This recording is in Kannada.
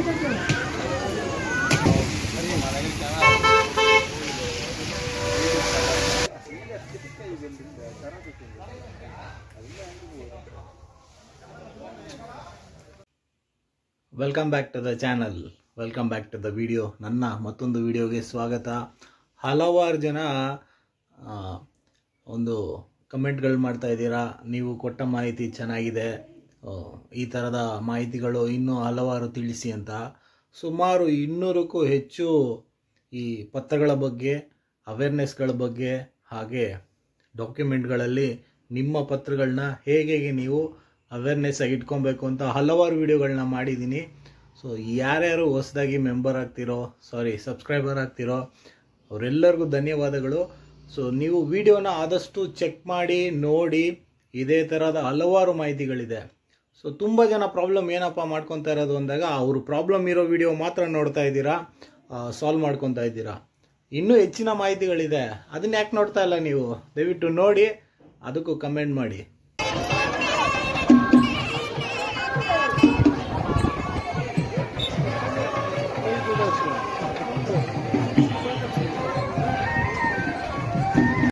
welcome back to the channel welcome back to the video ನನ್ನ ಮತ್ತೊಂದು ವಿಡಿಯೋಗೆ ಸ್ವಾಗತ ಹಲವಾರು ಜನ ಆ, ಒಂದು ಕಮೆಂಟ್ಗಳು ಮಾಡ್ತಾ ಇದ್ದೀರಾ ನೀವು ಕೊಟ್ಟ ಮಾಹಿತಿ ಚೆನ್ನಾಗಿದೆ ಆ, ಈ ಥರದ ಮಾಹಿತಿಗಳು ಇನ್ನೂ ಹಲವಾರು ತಿಳಿಸಿ ಅಂತ ಸುಮಾರು ಇನ್ನೂರಕ್ಕೂ ಹೆಚ್ಚು ಈ ಪತ್ರಗಳ ಬಗ್ಗೆ ಅವೇರ್ನೆಸ್ಗಳ ಬಗ್ಗೆ ಹಾಗೆ ಡಾಕ್ಯುಮೆಂಟ್ಗಳಲ್ಲಿ ನಿಮ್ಮ ಪತ್ರಗಳನ್ನ ಹೇಗೆ ಹೇಗೆ ನೀವು ಅವೇರ್ನೆಸ್ ಆಗಿ ಇಟ್ಕೊಬೇಕು ಅಂತ ಹಲವಾರು ವಿಡಿಯೋಗಳನ್ನ ಮಾಡಿದ್ದೀನಿ ಸೊ ಯಾರ್ಯಾರು ಹೊಸದಾಗಿ ಮೆಂಬರ್ ಆಗ್ತಿರೋ ಸಾರಿ ಸಬ್ಸ್ಕ್ರೈಬರ್ ಆಗ್ತಿರೋ ಅವರೆಲ್ಲರಿಗೂ ಧನ್ಯವಾದಗಳು ಸೊ ನೀವು ವಿಡಿಯೋನ ಆದಷ್ಟು ಚೆಕ್ ಮಾಡಿ ನೋಡಿ ಇದೇ ಥರದ ಹಲವಾರು ಮಾಹಿತಿಗಳಿದೆ ಸೊ ತುಂಬ ಜನ ಪ್ರಾಬ್ಲಮ್ ಏನಪ್ಪ ಮಾಡ್ಕೊತಾ ಇರೋದು ಅಂದಾಗ ಅವರು ಪ್ರಾಬ್ಲಮ್ ಇರೋ ವಿಡಿಯೋ ಮಾತ್ರ ನೋಡ್ತಾ ಇದ್ದೀರಾ ಸಾಲ್ವ್ ಮಾಡ್ಕೊತಾ ಇದ್ದೀರಾ ಇನ್ನೂ ಹೆಚ್ಚಿನ ಮಾಹಿತಿಗಳಿದೆ ಅದನ್ನ ಯಾಕೆ ನೋಡ್ತಾ ಇಲ್ಲ ನೀವು ದಯವಿಟ್ಟು ನೋಡಿ ಅದಕ್ಕೂ ಕಮೆಂಟ್ ಮಾಡಿ